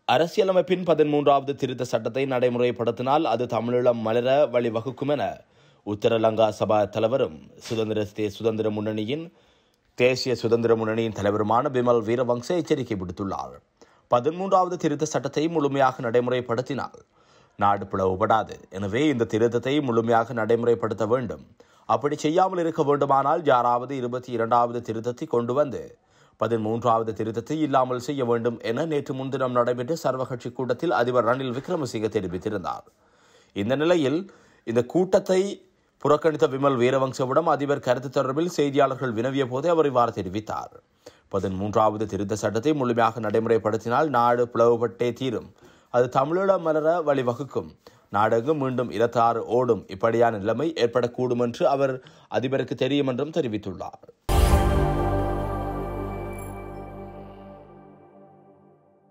அரசியலமைப்பின் பதிமூன்றாவது திருத்த சட்டத்தை நடைமுறைப்படுத்தினால் அது தமிழீழம் மலர வழிவகுக்கும் என உத்தரலங்கா சபா தலைவரும் சுதந்திர தே- சுதந்திர முன்னணியின் தேசிய சுதந்திர முன்னணியின் தலைவருமான பிமல் வீரவங்ச எச்சரிக்கை விடுத்துள்ளார் பதிமூன்றாவது திருத்த சட்டத்தை முழுமையாக நடைமுறைப்படுத்தினால் நாடு பிளவுபடாது எனவே இந்த திருத்தத்தை முழுமையாக நடைமுறைப்படுத்த வேண்டும் அப்படி செய்யாமல் இருக்க வேண்டுமானால் யாராவது இருபத்தி இரண்டாவது திருத்தத்தை கொண்டு வந்து பதிமூன்றாவது திருத்தத்தை இல்லாமல் செய்ய வேண்டும் என நேற்று முன்தினம் நடைபெற்ற சர்வகட்சி கூட்டத்தில் அதிபர் ரணில் விக்ரமசிங்க தெரிவித்திருந்தார் இந்த நிலையில் இந்த கூட்டத்தை புறக்கணித்த விமல் வீரவங்சவிடம் அதிபர் கருத்து தொடர்பில் செய்தியாளர்கள் வினவிய போதே அவர் இவ்வாறு தெரிவித்தார் பதிமூன்றாவது திருத்த சட்டத்தை முழுமையாக நடைமுறைப்படுத்தினால் நாடு பிளவுபட்டே தீரும் அது தமிழீழ மலர வழிவகுக்கும் நாடெங்கும் மீண்டும் இரத்தாறு ஓடும் இப்படியான நிலைமை ஏற்படக்கூடும் என்று அவர் அதிபருக்கு தெரியும் என்றும் தெரிவித்துள்ளார்